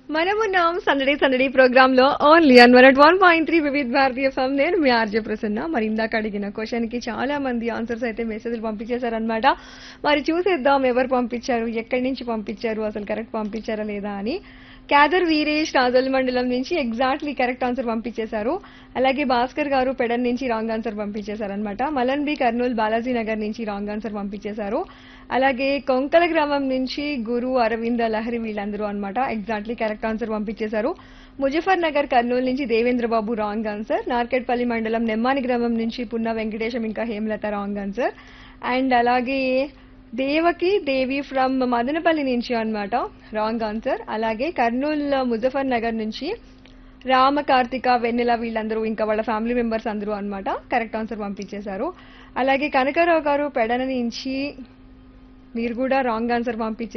మనమున్నాం సందడి సందడి ప్రోగ్రామ్ లో only on one at one point three Vividh Bharati ఫమ్ నేను మీ ఆర్జే ప్రసన్న మరి ఇందాక అడిగిన క్వశ్చన్ కి చాలా మంది ఆన్సర్స్ అయితే మెసేజ్లు పంపించేశారనమాట మరి చూసేద్దాం ఎవరు పంపించారు ఎక్కడి నుంచి పంపించారు అసలు కరెక్ట్ పంపించారా లేదా అని క్యాదర్ వీరేష్ రాజోల్ మండలం నుంచి ఎగ్జాక్ట్లీ కరెక్ట్ ఆన్సర్ పంపించేశారు అలాగే భాస్కర్ గారు పెడన్ నుంచి రాంగ్ ఆన్సర్ పంపించేశారనమాట మలన్ బి కర్నూలు బాలాజీ నగర్ నుంచి రాంగ్ ఆన్సర్ పంపించేశారు అలాగే కొంకల గ్రామం నుంచి గురు అరవింద లహరి వీళ్ళందరూ అన్నమాట ఎగ్జాక్ట్లీ కరెక్ట్ ఆన్సర్ పంపించేశారు ముజఫర్ నగర్ కర్నూలు నుంచి దేవేంద్ర బాబు రాంగ్ ఆన్సర్ నార్కెట్పల్లి మండలం నెమ్మాని గ్రామం నుంచి పున్న వెంకటేశం ఇంకా హేమలత రాంగ్ ఆన్సర్ అండ్ అలాగే దేవకి దేవి ఫ్రమ్ మదనపల్లి నుంచి అన్నమాట రాంగ్ ఆన్సర్ అలాగే కర్నూలు ముజఫర్ నగర్ నుంచి రామ కార్తిక వెన్నెల వీళ్ళందరూ ఇంకా వాళ్ళ ఫ్యామిలీ మెంబర్స్ అందరూ అన్నమాట కరెక్ట్ ఆన్సర్ పంపించేశారు అలాగే కనకారావు గారు పెడన నుంచి మీరు కూడా రాంగ్ ఆన్సర్ పంపించారు